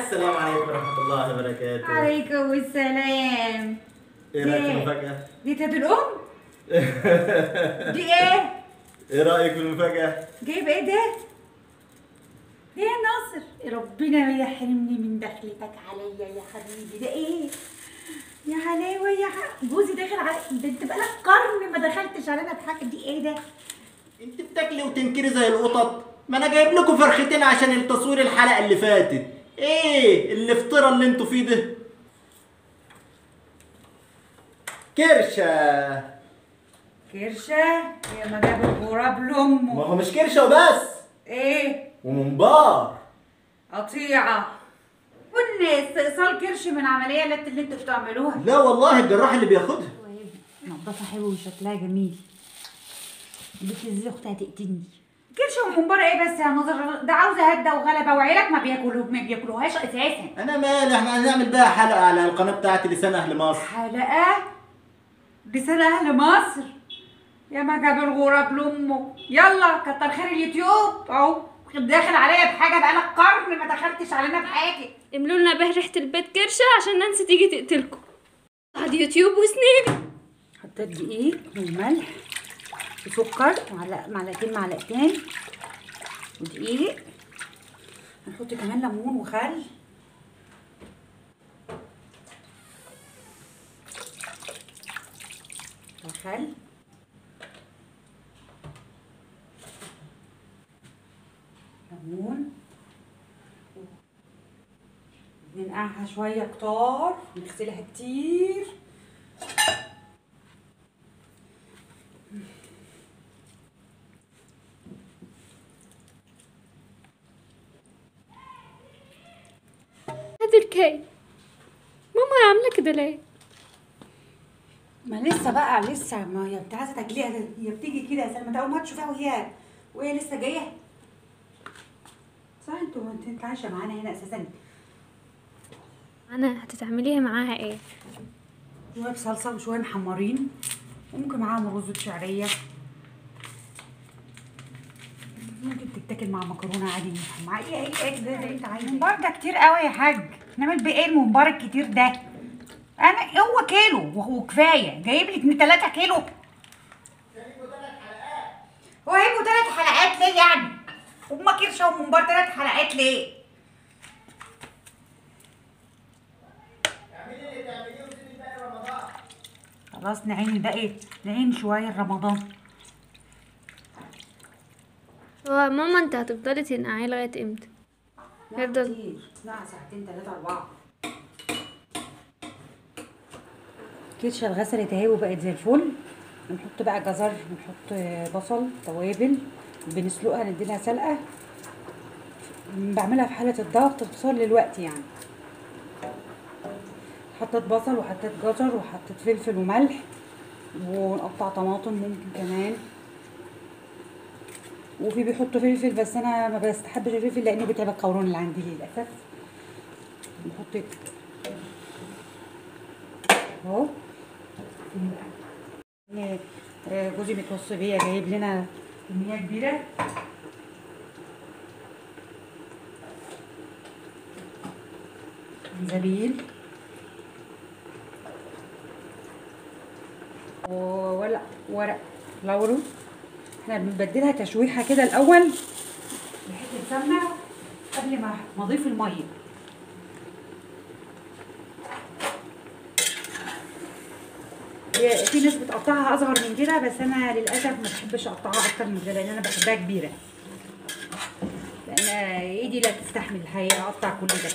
السلام عليكم ورحمة الله وبركاته عليكم السلام ايه رأيك في ليه؟ المفاجأة؟ دي تاد الام دي ايه ايه رأيك في المفاجأة؟ جايب ايه ده ايه يا ناصر ربنا يحرمني من دخلتك عليا يا حبيبي ده ايه يا حلاوه يا ح... جوزي داخل على ده انت بقالك قرن ما دخلتش علينا بحاجه دي ايه ده انت بتاكلي وتنكري زي القطط ما انا جايب لكم فرختين عشان التصوير الحلقة اللي فاتت ايه الافتراء اللي انتوا فيه ده كرشة كرشه يا ما جاب الغراب لامه ما هو مش كرشة وبس ايه ومنبار قطيعه كن استئصال كرش من العمليه اللي اللي انتوا بتعملوها لا والله الجراح اللي بياخدها نظافة حلوة وشكلها جميل بنت ازاي اختها هتقتلني كرش ومنبار ايه بس يا نظر ده عاوزة هدة وغلبة وعيالك ما بياكلوا ما بياكلوهاش اساسا انا مالي احنا هنعمل بقى حلقة على القناة بتاعتي لسان اهل مصر حلقة لسان اهل مصر يا ما جاب الغراب لامه يلا كتر خير اليوتيوب اهو داخل عليا بحاجة بقالك قرن ما دخلتش علينا بحاجة املوا لنا به ريحة البيت كرشة عشان نانسي تيجي تقتلكم على يوتيوب وسنيب حطيت دقيق وملح وسكر معلق معلقتين معلقتين ودقيق هنحط كمان ليمون وخل وخل ليمون ننقعها شوية كتار نغسلها كتير هذا الكي ماما عاملة كده ليه؟ ما لسه بقى لسه ما هي انت عايزه تاكليها ده- هي بتيجي كده يا سلمى ده اول ما تشوفها وهي وهي لسه جايه صح انتوا انت انت عايشه معانا هنا اساسا انا هتتعمليها معاها ايه؟ شويه بصلصه وشويه محمرين وممكن معاهم رز بشعريه ممكن تتاكل مع مكرونه عادي مع ايه ايه ايه ده, ده انت عايزه الممبار ده كتير قوي يا حاج نعمل بايه الممبار الكتير ده انا هو كيلو وهو كفايه جايب لي 2 3 كيلو هو هيبقوا ثلاث حلقات ليه يعني؟ هما كرشه وممبار ثلاث حلقات ليه؟ خلاص نعين ده ايه؟ نعين شويه رمضان هو ماما انت هتفضلي تنقعي لغاية امتى؟ هيفضل كتير نقع ساعتين ثلاثة أربعة كيتشة اتغسلت اهي وبقت زي الفل نحط بقى جزر نحط بصل توابل بنسلقها نديلها سلقة بعملها في حالة الضغط اختصار للوقت يعني حطيت بصل وحطيت جزر وحطيت فلفل وملح ونقطع طماطم ممكن كمان وفي بيحطوا فلفل بس انا ما بستحبش الفلفل لانه بيتعب القولون اللي عندي للاسف نحط اهو آه، جوزي متوصي بيا جايب لنا كميه كبيره زنجبيل وورق ورق لورو احنا بنبدلها تشويحه كده الاول بحته سمنه قبل ما ما اضيف الميه هي في ناس بتقطعها اصغر من كده بس انا للاسف ما بحبش اقطعها اكتر من كده لان انا بحبها كبيره لان ايدي لا تستحمل الحقيقه اقطع كل ده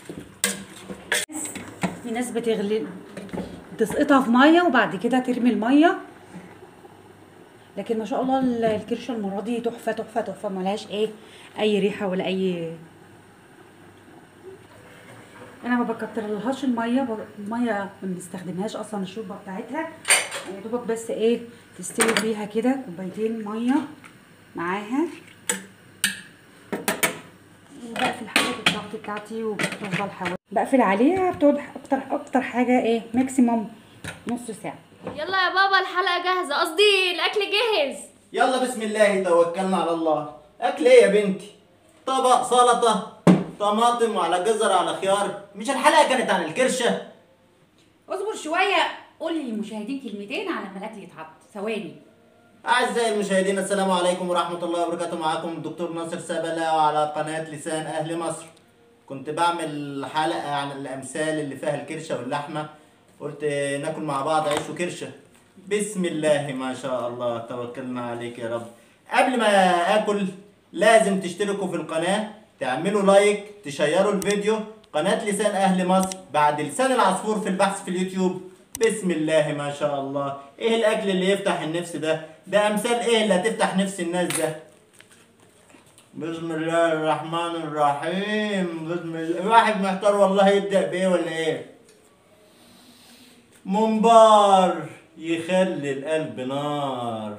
في ناس بتغلي تسقطها في ميه وبعد كده ترمي الميه لكن ما شاء الله ال- الكرشه المره دي تحفه تحفه تحفه ملهاش ايه اي ريحه ولا اي انا ما بكترلهاش الميه ب- الميه ما بنستخدمهاش اصلا الشوربه بتاعتها يا دوبك بس ايه تستوي فيها كده كوبايتين ميه معاها وبقفل حاجه الضغط بتاعتي وبتفضل حوالي بقفل عليها بتقعد اكتر اكتر حاجه ايه ماكسيموم نص ساعه يلا يا بابا الحلقة جاهزة قصدي الأكل جاهز يلا بسم الله توكلنا على الله اكل ايه يا بنتي طبق سلطه طماطم وعلى جزر على خيار مش الحلقه كانت عن الكرشه اصبر شويه قول للمشاهدين كلمتين على ما الاكل يتحط ثواني أعزائي المشاهدين السلام عليكم ورحمة الله وبركاته معكم الدكتور ناصر سبلة وعلى قناة لسان أهل مصر كنت بعمل حلقة عن الأمثال اللي فيها الكرشة واللحمة قلت ناكل مع بعض عيش وكرشة بسم الله ما شاء الله توكلنا عليك يا رب قبل ما آكل لازم تشتركوا في القناة تعملوا لايك تشيروا الفيديو قناة لسان أهل مصر بعد لسان العصفور في البحث في اليوتيوب بسم الله ما شاء الله ايه الاكل اللي يفتح النفس ده ده امثال ايه اللي هتفتح نفس الناس ده بسم الله الرحمن الرحيم بسم الله الواحد محتار والله يبدا بايه ولا ايه منبار يخلي القلب نار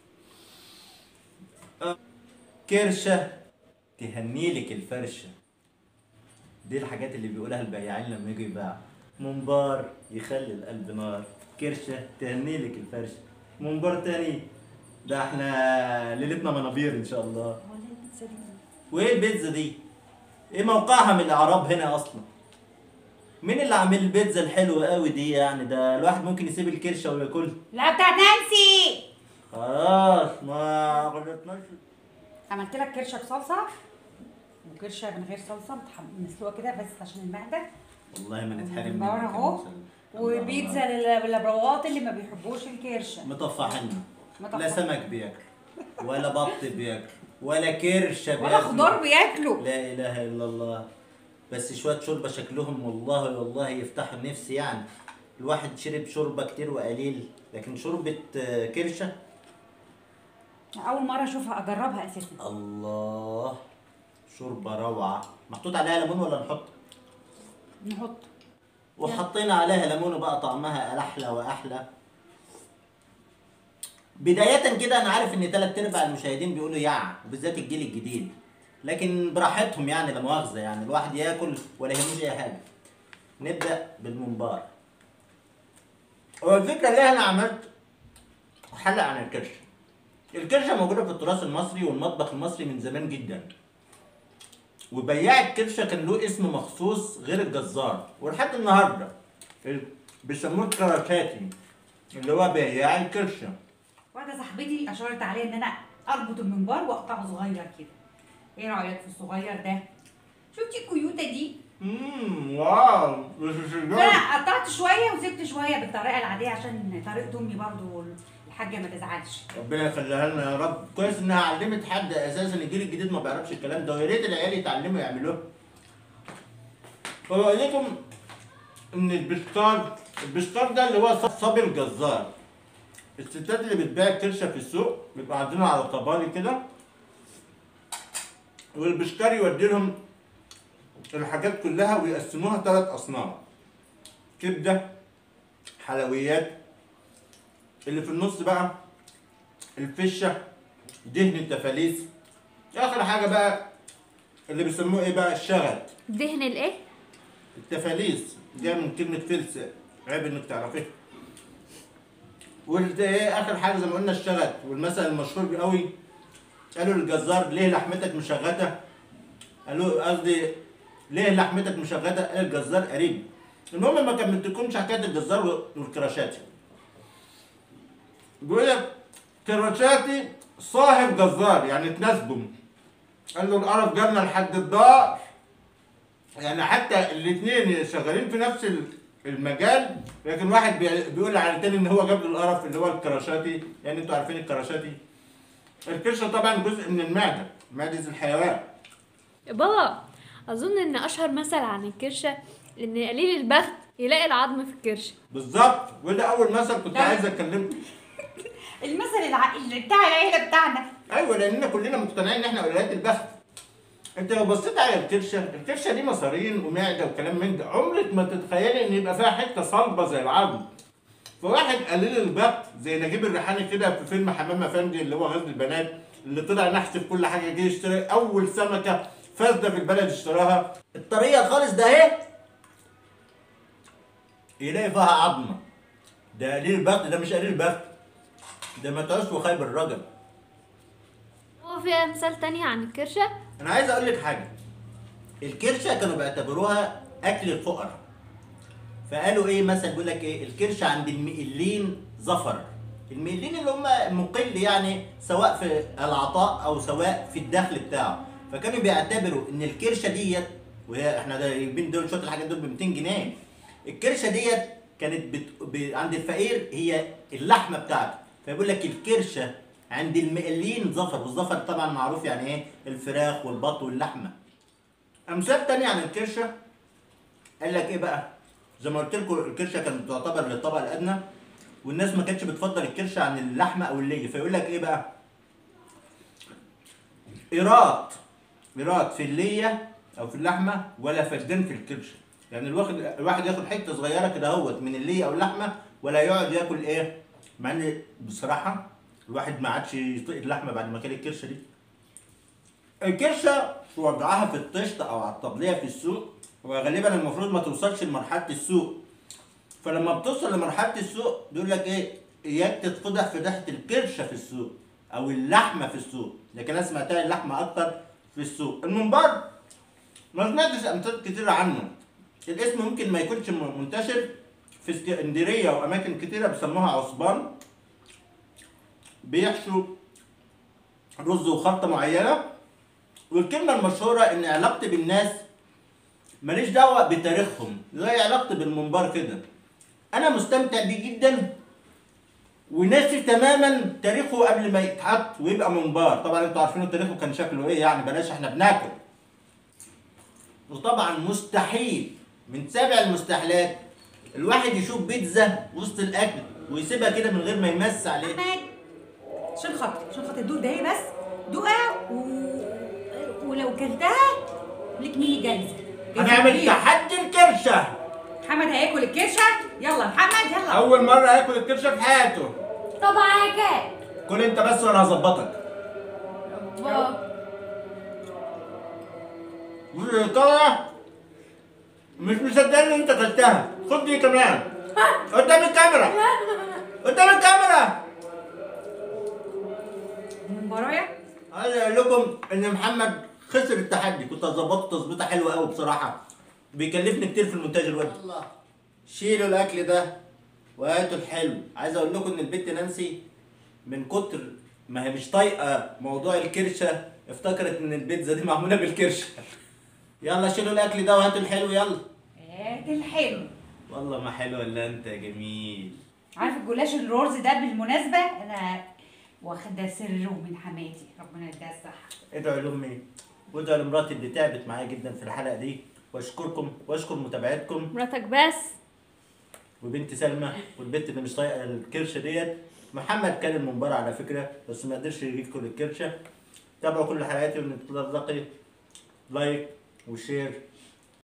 كرشه تهنيلك الفرشه دي الحاجات اللي بيقولها البياعين لما يجوا يبيعوا منبار يخلي القلب نار كرشه تهنيلك الفرشه منبار تاني ده احنا ليلتنا منابير ان شاء الله وايه البيتزا دي ايه موقعها من الاعراب هنا اصلا مين اللي عامل البيتزا الحلوه قوي دي يعني ده الواحد ممكن يسيب الكرشه وياكلها لا بتاعت نانسي خلاص ما غلطناش عملت لك كرشه بصلصه وكرشه من غير صلصه متح- مسلوقه كده بس عشان المعده والله ما نتحرم من بره منك يا اهو مسلم. وبيتزا لل- للبروات اللي ما بيحبوش الكرشه مطفحنا مطفح. لا سمك بياكل ولا بط بياكل ولا كرشه ولا بياكل خضار بياكلوا لا اله الا الله بس شويه شوربه شكلهم والله والله يفتحوا النفس يعني الواحد شرب شوربه كتير وقليل لكن شوربه آه، كرشه اول مره اشوفها اجربها اساسا الله شوربه روعه محطوط عليها ليمون ولا نحط نحط وحطينا عليها ليمون وبقى طعمها احلى واحلى بداية كده انا عارف ان تلات ارباع المشاهدين بيقولوا يع وبالذات الجيل الجديد لكن براحتهم يعني لا مؤاخذة يعني الواحد ياكل ولا يهموش اي حاجة نبدأ بالممبار هو الفكرة ليه انا عملت حلقة عن الكرشة الكرشة موجودة في التراث المصري والمطبخ المصري من زمان جدا وبياع الكرشه كان له اسم مخصوص غير الجزار ولحد النهارده ال- بيسموه الكراتاتي اللي هو بياع الكرشه واحده صاحبتي اشارت عليا ان انا اربط المنبار واقطعه صغير كده ايه رايك في الصغير ده شفتي الكيوته دي امم واو فانا قطعت شويه وسبت شويه بالطريقه العاديه عشان طريقه امي برضو الحاجه ما تزعلش ربنا يخليها لنا يا رب كويس انها علمت حد اساسا الجيل الجديد ما بيعرفش الكلام ده ويا ريت العيال يتعلموا يعملوه فبقول لكم ان البشكار البشكار ده اللي هو صبي الجزار الستات اللي بتبيع الكرشه في السوق بيبقى عندنا على طبالي كده والبشكار يودي لهم الحاجات كلها ويقسموها ثلاث اصناف كبده حلويات اللي في النص بقى الفشه دهن التفاليس اخر حاجه بقى اللي بيسموه ايه بقى الشغل دهن الايه التفاليس جايه من كلمه فلس عيب انك تعرفيها وده ايه اخر حاجه زي ما قلنا الشغل والمثل المشهور قوي قالوا للجزار ليه لحمتك مشغته قالوا قصدي ليه لحمتك مشغته قال الجزار قريب المهم ما كملتلكمش حكايه الجزار والكراشاتي بيقول لك كراشاتي صاحب جزار يعني تناسبهم قال له القرف جالنا لحد الدار يعني حتى الاثنين شغالين في نفس ال- المجال لكن واحد بي- بيقول على التاني ان هو جاب له القرف اللي هو الكراشاتي يعني انتوا عارفين الكراشاتي الكرشه طبعا جزء من المعده معده الحيوان بابا اظن ان اشهر مثل عن الكرشه ان قليل البخت يلاقي العظم في الكرشه بالظبط وده اول مثل كنت ده- عايز اتكلم المثل الع... اللي بتاع العيله بتاعنا ايوه لاننا كلنا مقتنعين ان احنا قليلات البخت انت لو بصيت على الكرشه الكرشه دي مصارين ومعده وكلام من ده عمرك ما تتخيلي ان يبقى فيها حته صلبه زي العظم فواحد قليل البخت زي نجيب الريحاني كده في فيلم حمام افندي اللي هو غزل البنات اللي طلع نحس في كل حاجه جه يشتري اول سمكه فاسده في البلد اشتراها الطريقه خالص ده اهي يلاقي فيها عظمه ده قليل البخت ده مش قليل البخت ده ما تعوش وخيب الرجل هو في امثال تانية عن الكرشه انا عايز اقول لك حاجه الكرشه كانوا بيعتبروها اكل الفقراء فقالوا ايه مثلا بيقول لك ايه الكرشه عند المقلين ظفر المقلين اللي هم مقل يعني سواء في العطاء او سواء في الدخل بتاعه فكانوا بيعتبروا ان الكرشه ديت وهي احنا جايبين دول شويه الحاجات دول ب 200 جنيه الكرشه ديت كانت بت... ب... عند الفقير هي اللحمه بتاعته فيقول لك الكرشه عند المقلين ظفر والظفر طبعا معروف يعني ايه الفراخ والبط واللحمه امثال تانية عن الكرشه قال لك ايه بقى زي ما قلت لكم الكرشه كانت تعتبر للطبقه الادنى والناس ما كانتش بتفضل الكرشه عن اللحمه او اللي فيقول لك ايه بقى ايراد ايراد في الليه او في اللحمه ولا فدان في الكرشه يعني الواحد الواحد ياخد حته صغيره كده اهوت من الليه او اللحمه ولا يقعد ياكل ايه مع ان بصراحه الواحد ما عادش يطيق اللحمه بعد ما كل الكرشه دي الكرشه وضعها في الطشت او على الطبليه في السوق وغالبا المفروض ما توصلش لمرحله السوق فلما بتوصل لمرحله السوق بيقول لك ايه اياك تتفضح في ريحه الكرشه في السوق او اللحمه في السوق لكن انا سمعتها اللحمه اكتر في السوق الممبار ما سمعتش امثال كتير عنه الاسم ممكن ما يكونش م- منتشر في اسكندريه واماكن كتيره بيسموها عصبان بيحشوا رز وخلطه معينه والكلمه المشهوره ان علاقتي بالناس ماليش دعوه بتاريخهم زي علاقتي بالمنبر كده انا مستمتع بيه جدا وناسي تماما تاريخه قبل ما يتحط ويبقى منبار طبعا انتوا عارفين تاريخه كان شكله ايه يعني بلاش احنا بناكل وطبعا مستحيل من سابع المستحيلات الواحد يشوف بيتزا وسط الاكل ويسيبها كده من غير ما يمس عليه احمد عشان خاطر عشان خاطر دوق ده بس دوقها و... ولو كلتها ليك مية جايزة جايزة هنعمل كبيرة. تحدي الكرشه محمد هياكل الكرشة يلا محمد يلا اول مره ياكل الكرشه في حياته طبعا هكا كل انت بس وانا هظبطك والكرة مش مصدقني ان انت اكلتها خد دي كمان قدام الكاميرا قدام الكاميرا مباراة عايز اقول لكم ان محمد خسر التحدي كنت هظبطه تظبيطه حلوه قوي بصراحه بيكلفني كتير في المونتاج الوقت الله شيلوا الاكل ده وهاتوا الحلو عايز اقول لكم ان البت نانسي من كتر ما هي مش طايقه موضوع الكرشه افتكرت ان البيتزا دي معموله بالكرشه يلا شيلوا الاكل ده وهاتوا الحلو يلا هات الحلو والله ما حلو الا انت يا جميل عارف الجلاش الرز ده بالمناسبة أنا واخدة سره من حماتي ربنا يديها الصحة ادعوا لامي وادعوا لمراتي اللي تعبت معايا جدا في الحلقه دي واشكركم واشكر متابعتكم مراتك بس وبنت سلمى والبنت اللي مش طايقه الكرشه ديت محمد كان المنبر على فكره بس ما قدرش يجيب كل الكرشه تابعوا كل حلقاتي ونتلقى لايك وشير